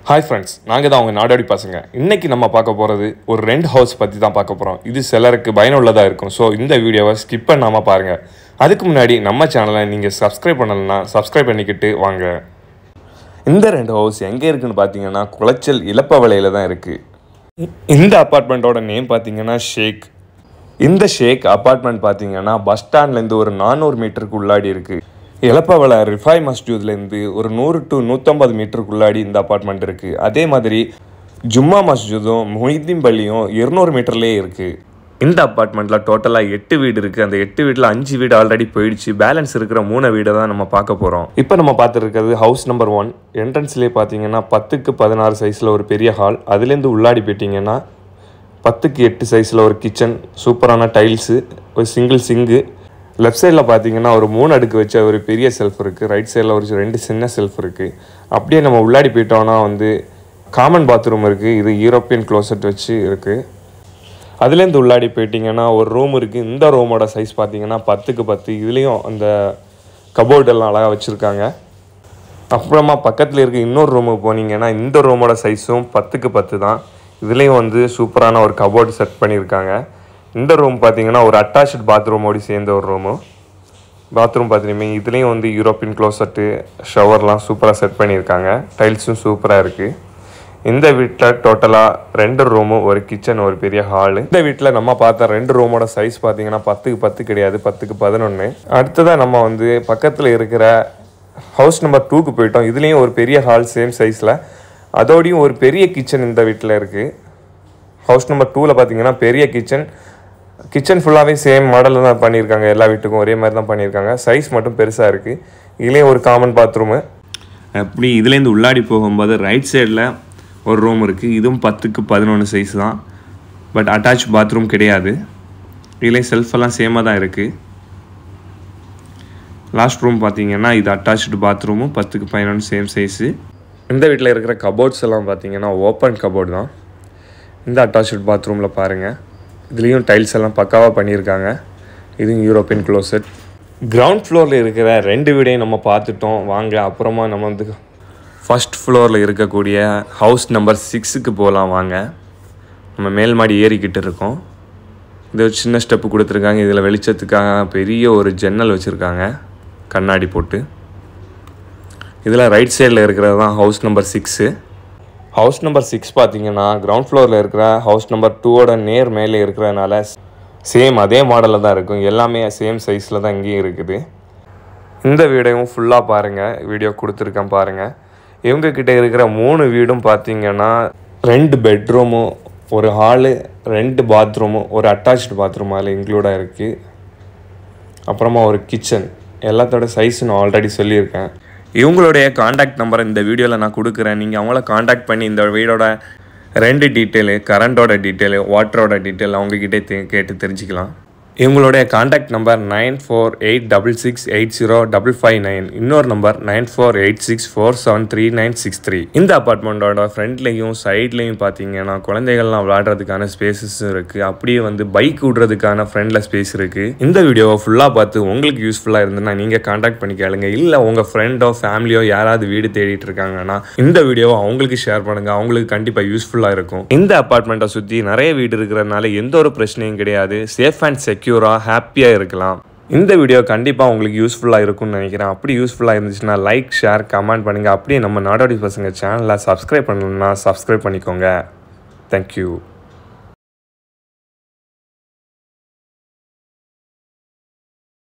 hi friends நாங்கள் தான் அவங்க நாடோடி பசங்க இன்னைக்கு நம்ம பார்க்க போகிறது ஒரு ரெண்ட் ஹவுஸ் பற்றி தான் பார்க்க போகிறோம் இது சிலருக்கு பயனுள்ளதாக இருக்கும் ஸோ இந்த வீடியோவை ஸ்கிப் பண்ணாமல் பாருங்கள் அதுக்கு முன்னாடி நம்ம சேனலை நீங்கள் சப்ஸ்கிரைப் பண்ணலைன்னா சப்ஸ்கிரைப் பண்ணிக்கிட்டு வாங்க இந்த ரெண்டு ஹவுஸ் எங்கே இருக்குன்னு பார்த்தீங்கன்னா குளச்சல் இலப்பவளையில் தான் இருக்குது இந்த அப்பார்ட்மெண்ட்டோட நேம் பார்த்தீங்கன்னா ஷேக் இந்த ஷேக் அப்பார்ட்மெண்ட் பார்த்தீங்கன்னா பஸ் ஸ்டாண்ட்லேருந்து ஒரு நானூறு மீட்டருக்கு உள்ளாடி இருக்குது இலப்பவள ரிஃபாய் மஸ்ஜூத்லேருந்து ஒரு நூறு டு நூற்றம்பது மீட்டருக்கு உள்ளாடி இந்த அப்பார்ட்மெண்ட் இருக்குது அதே மாதிரி ஜும்மா மஸ்ஜிதும் மொஹிதீன் பள்ளியும் இருநூறு மீட்டர்லேயே இருக்குது இந்த அப்பார்ட்மெண்ட்டில் டோட்டலாக எட்டு வீடு இருக்குது அந்த எட்டு வீட்டில் அஞ்சு வீடு ஆல்ரெடி போயிடுச்சு பேலன்ஸ் இருக்கிற மூணு வீடை தான் நம்ம பார்க்க போகிறோம் இப்போ நம்ம பார்த்துருக்கிறது ஹவுஸ் நம்பர் ஒன் என்ட்ரன்ஸ்லேயே பார்த்தீங்கன்னா பத்துக்கு பதினாறு சைஸில் ஒரு பெரிய ஹால் அதுலேருந்து உள்ளாடி போயிட்டீங்கன்னா பத்துக்கு எட்டு சைஸில் ஒரு கிச்சன் சூப்பரான டைல்ஸு ஒரு சிங்கிள் சிங்கு லெஃப்ட் சைடில் பார்த்தீங்கன்னா ஒரு மூணு அடுக்கு வச்ச ஒரு பெரிய செல்ஃப் இருக்குது ரைட் சைடில் ஒரு ரெண்டு சின்ன செல்ஃப் இருக்குது அப்படியே நம்ம உள்ளாடி போயிட்டோம்னா வந்து காமன் பாத்ரூம் இருக்குது இது யூரோப்பியன் க்ளோசட் வச்சு இருக்குது அதுலேருந்து உள்ளாடி போயிட்டீங்கன்னா ஒரு ரூம் இருக்குது இந்த ரூமோட சைஸ் பார்த்தீங்கன்னா பத்துக்கு பத்து இதுலேயும் அந்த கபோர்டெல்லாம் அழகாக வச்சுருக்காங்க அப்புறமா பக்கத்தில் இருக்க இன்னொரு ரூமுக்கு போனீங்கன்னா இந்த ரூமோட சைஸும் பத்துக்கு பத்து தான் இதுலேயும் வந்து சூப்பரான ஒரு கபோர்டு செட் பண்ணியிருக்காங்க இந்த ரூம் பார்த்தீங்கன்னா ஒரு அட்டாச்சு பாத்ரூமோடு சேர்ந்த ஒரு ரூமு பாத்ரூம் பார்த்துருமே இதுலேயும் வந்து யூரோப்பியன் க்ளோசட்டு ஷவர்லாம் சூப்பராக செட் பண்ணியிருக்காங்க டைல்ஸும் சூப்பராக இருக்குது இந்த வீட்டில் டோட்டலாக ரெண்டு ரூமு ஒரு கிச்சன் ஒரு பெரிய ஹாலு இந்த வீட்டில் நம்ம பார்த்த ரெண்டு ரூமோட சைஸ் பார்த்தீங்கன்னா பத்துக்கு பத்து கிடையாது பத்துக்கு பதினொன்று அடுத்ததாக நம்ம வந்து பக்கத்தில் இருக்கிற ஹவுஸ் நம்பர் டூக்கு போயிட்டோம் இதுலேயும் ஒரு பெரிய ஹால் சேம் சைஸில் அதோடையும் ஒரு பெரிய கிச்சன் இந்த வீட்டில் இருக்குது ஹவுஸ் நம்பர் டூவில் பார்த்தீங்கன்னா பெரிய கிச்சன் கிச்சன் ஃபுல்லாகவே சேம் மாடலில் தான் பண்ணியிருக்காங்க எல்லா வீட்டுக்கும் ஒரே மாதிரி தான் பண்ணியிருக்காங்க சைஸ் மட்டும் பெருசாக இருக்குது இதுலேயும் ஒரு காமன் பாத்ரூமு அப்படி இதுலேருந்து உள்ளாடி போகும்போது ரைட் சைடில் ஒரு ரூம் இருக்குது இதுவும் பத்துக்கு பதினொன்று சைஸ் தான் பட் அட்டாச் பாத்ரூம் கிடையாது இதுலேயும் செல்ஃபெல்லாம் சேமாக தான் இருக்குது லாஸ்ட் ரூம் பார்த்தீங்கன்னா இது அட்டாச்சு பாத்ரூமும் பத்துக்கு பதினொன்று சேம் சைஸு இந்த வீட்டில் இருக்கிற கபோர்ட்ஸ் எல்லாம் பார்த்தீங்கன்னா ஓப்பன் கபோர்டு தான் இந்த அட்டாச்சு பாத்ரூமில் பாருங்கள் இதுலேயும் டைல்ஸ் எல்லாம் பக்காவாக பண்ணியிருக்காங்க இதுவும் யூரோப்பியன் க்ளோசட் கிரவுண்ட் ஃப்ளோரில் இருக்கிற ரெண்டு வீடையும் நம்ம பார்த்துட்டோம் வாங்க அப்புறமா நம்ம வந்து ஃபஸ்ட் ஃப்ளோரில் இருக்கக்கூடிய ஹவுஸ் நம்பர் சிக்ஸுக்கு போகலாம் வாங்க நம்ம மேல் மாடி ஏறிக்கிட்டு இருக்கோம் இது ஒரு சின்ன ஸ்டெப்பு கொடுத்துருக்காங்க இதில் வெளிச்சத்துக்காக பெரிய ஒரு ஜன்னல் வச்சுருக்காங்க கண்ணாடி போட்டு இதில் ரைட் சைடில் இருக்கிறது தான் house number six house number six பார்த்தீங்கன்னா கிரவுண்ட் ஃப்ளோரில் இருக்கிற ஹவுஸ் நம்பர் டூவோட நேர் மேலே இருக்கிறதுனால சேம் அதே மாடலில் தான் இருக்கும் எல்லாமே சேம் சைஸில் தான் இங்கேயும் இருக்குது இந்த வீடையும் ஃபுல்லாக பாருங்கள் வீடியோ கொடுத்துருக்கேன் பாருங்கள் இவங்கக்கிட்ட இருக்கிற மூணு வீடும் பார்த்தீங்கன்னா ரெண்டு பெட்ரூமும் ஒரு ஹாலு ரெண்டு பாத்ரூமும் ஒரு அட்டாச்சு பாத்ரூம் அதில் இன்க்ளூடாக இருக்குது அப்புறமா ஒரு கிச்சன் எல்லாத்தோட சைஸ் நான் ஆல்ரெடி சொல்லியிருக்கேன் இவங்களுடைய காண்டாக்ட் நம்பரை இந்த வீடியோவில் நான் கொடுக்குறேன் நீங்கள் அவங்கள காண்டாக்ட் பண்ணி இந்த வீடோட ரெண்டு டீட்டெயிலு கரண்ட்டோட டீட்டெயிலு வாட்டரோட டீட்டெயில் அவங்கக்கிட்டே தெ கேட்டு தெரிஞ்சுக்கலாம் இவங்களுடைய contact number nine four eight double six eight zero double five nine இன்னொரு number nine four eight six four seven three nine six three இந்த அப்பார்ட்மெண்ட்டோட ஃப்ரண்ட்லேயும் சைட்லேயும் பார்த்தீங்கன்னா குழந்தைகள்லாம் விளையாடுறதுக்கான ஸ்பேசஸும் இருக்குது அப்படியே வந்து பைக் விடுறதுக்கான ஃப்ரெண்டில் ஸ்பேஸ் இருக்குது இந்த வீடியோவை ஃபுல்லாக பார்த்து உங்களுக்கு யூஸ்ஃபுல்லாக இருந்ததுன்னா நீங்கள் காண்டாக்ட் பண்ணி கேளுங்க இல்லை உங்கள் ஃப்ரெண்டோ ஃபேமிலியோ யாராவது வீடு தேடிட்டு இருக்காங்கன்னா இந்த வீடியோவை அவங்களுக்கு ஷேர் பண்ணுங்கள் அவங்களுக்கு கண்டிப்பாக யூஸ்ஃபுல்லாக இருக்கும் இந்த அப்பார்ட்மெண்ட்டை சுற்றி நிறைய வீடு இருக்கிறதுனால எந்த ஒரு பிரச்சனையும் கிடையாது சேஃப் அண்ட் செக்யூராக ஹாப்பியாக இருக்கலாம் இந்த வீடியோ கண்டிப்பாக உங்களுக்கு யூஸ்ஃபுல்லாக இருக்கும்னு நினைக்கிறேன் அப்படி யூஸ்ஃபுல்லாக இருந்துச்சுன்னா லைக் ஷேர் கமெண்ட் பண்ணுங்கள் அப்படியே நம்ம நாடோடி பசங்க சேனலை சப்ஸ்கிரைப் பண்ணணும்னா சப்ஸ்கிரைப் பண்ணிக்கோங்க தேங்க்யூ